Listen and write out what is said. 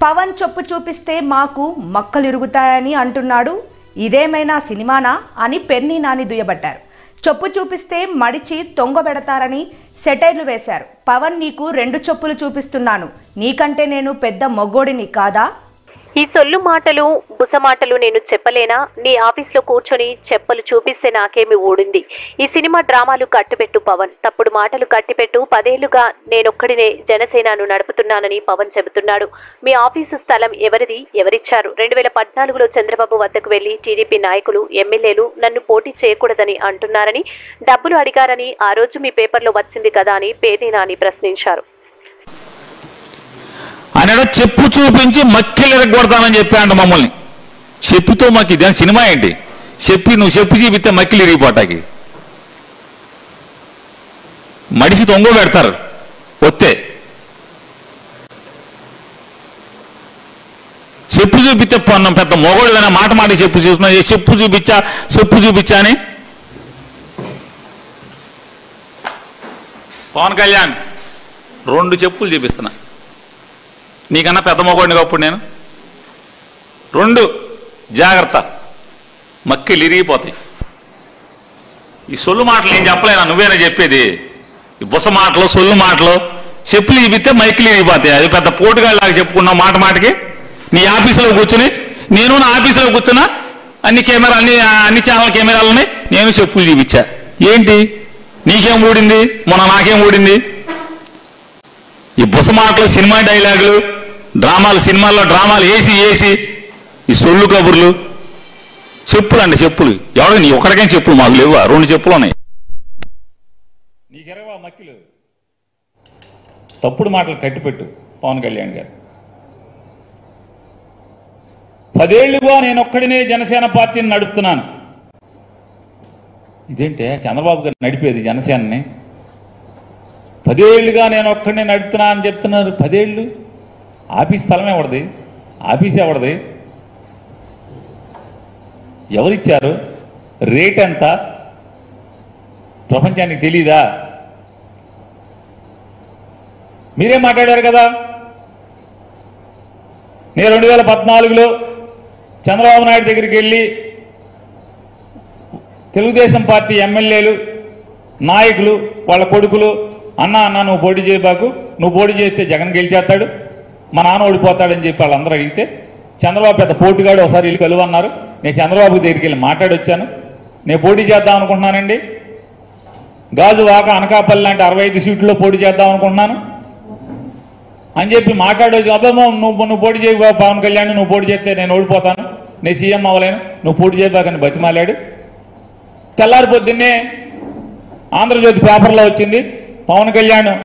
పవన్ చొప్పు చూపిస్తే మాకు మక్కలిరుగుతాయని అంటున్నాడు ఇదేమైనా సినిమానా అని పెర్ని నాని దుయ్యబట్టారు చొప్పు చూపిస్తే మడిచి తొంగబెడతారని సెటైర్లు వేశారు పవన్ నీకు రెండు చొప్పులు చూపిస్తున్నాను నీకంటే నేను పెద్ద మొగ్గోడిని కాదా ఈ సొల్లు మాటలు బుస మాటలు నేను చెప్పలేనా నీ ఆఫీస్లో కూర్చొని చెప్పలు చూపిస్తే నాకేమి ఊడింది ఈ సినిమా డ్రామాలు కట్టుపెట్టు పవన్ తప్పుడు మాటలు కట్టిపెట్టు పదేళ్లుగా నేనొక్కడినే జనసేనను నడుపుతున్నానని పవన్ చెబుతున్నాడు మీ ఆఫీసు స్థలం ఎవరిది ఎవరిచ్చారు రెండు వేల పద్నాలుగులో చంద్రబాబు వద్దకు వెళ్లి టీడీపీ నాయకులు ఎమ్మెల్యేలు నన్ను పోటీ చేయకూడదని అంటున్నారని డబ్బులు అడిగారని ఆ రోజు మీ పేపర్లో వచ్చింది కదా అని పేర్ని నాని ప్రశ్నించారు ఆయన చెప్పు చూపించి మక్కిలు ఎరగొడతానని చెప్పాడు మమ్మల్ని చెప్పుతో మాకు ఇదేం సినిమా ఏంటి చెప్పి నువ్వు చెప్పు చూపిస్తే మక్కిలు ఇరిగిపోటాకి మడిసి తొంగ పెడతారు వస్తే చెప్పు చూపిస్తే పొన్నం పెద్ద మొగోడు మాట మాట చెప్పు చూస్తున్నా ఏ చెప్పు చూపించా చెప్పు చూపించా అని పవన్ కళ్యాణ్ రెండు చెప్పులు చూపిస్తున్నా నీకన్నా పెద్ద మొగోడిని అప్పుడు నేను రెండు జాగ్రత్త మక్కిలు ఇరిగిపోతాయి ఈ సొల్లు మాటలు నేను చెప్పలేనా నువ్వేనా చెప్పేది ఈ బుస మాటలు సొల్లు మాటలు చెప్పులు ఇవితే మైకిలు ఇరిగిపోతాయి అది పెద్ద పోటుగాళ్ళలాగా చెప్పుకున్నావు మాట మాటకి నీ ఆఫీసులో కూర్చుని నేను నా ఆఫీసులో కూర్చున్నా అన్ని కెమెరా అన్ని అన్ని ఛానల్ కెమెరాలు ఉన్నాయి నేను చెప్పులు చూపించా ఏంటి నీకేం ఊడింది మొన్న నాకేం ఊడింది ఈ బుస మాటలు సినిమా డైలాగులు డ్రామాలు సినిమాల్లో డ్రామాలు వేసి వేసి ఈ సొల్లు కబుర్లు చెప్పులు అండి చెప్పులు ఎవరు నీ ఒక్కడికైనా చెప్పులు మాకు లేవా రెండు చెప్పులు ఉన్నాయి నీకెరవా మక్కిలు తప్పుడు మాటలు కట్టిపెట్టు పవన్ కళ్యాణ్ గారు పదేళ్లుగా నేను ఒక్కడినే జనసేన పార్టీని నడుపుతున్నాను ఇదేంటే చంద్రబాబు గారు నడిపేది జనసేనని పదేళ్లుగా నేను ఒక్కడినే నడుపుతున్నా అని చెప్తున్నారు పదేళ్ళు ఆఫీస్ స్థలం ఎవరిది ఆఫీస్ ఎవరిది ఎవరిచ్చారు రేట్ ఎంత ప్రపంచానికి తెలీదా మీరే మాట్లాడారు కదా నేను రెండు వేల పద్నాలుగులో చంద్రబాబు నాయుడు దగ్గరికి వెళ్ళి తెలుగుదేశం పార్టీ ఎమ్మెల్యేలు నాయకులు వాళ్ళ కొడుకులు అన్న అన్న నువ్వు పోటీ చేయబాకు నువ్వు పోటీ చేస్తే జగన్ గెలిచేస్తాడు మా నాన్న ఓడిపోతాడని చెప్పి వాళ్ళందరూ అడిగితే చంద్రబాబు పెద్ద పోటీగాడు ఒకసారి ఇల్లు కలువన్నారు నేను చంద్రబాబు దగ్గరికి వెళ్ళి మాట్లాడి వచ్చాను నేను పోటీ చేద్దాం అనుకుంటున్నానండి గాజు వాక అనకాపల్లి లాంటి అరవై ఐదు సీట్లలో పోటీ చేద్దాం అనుకుంటున్నాను అని చెప్పి మాట్లాడే అబ్బమ్మో నువ్వు నువ్వు పోటీ చేయ పవన్ కళ్యాణ్ నువ్వు పోటీ చేస్తే నేను ఓడిపోతాను నేను సీఎం అవ్వలేను నువ్వు పోటీ చేయబాకని బతిమాలాడు తెల్లారి పొద్దున్నే ఆంధ్రజ్యోతి పేపర్లో వచ్చింది పవన్ కళ్యాణ్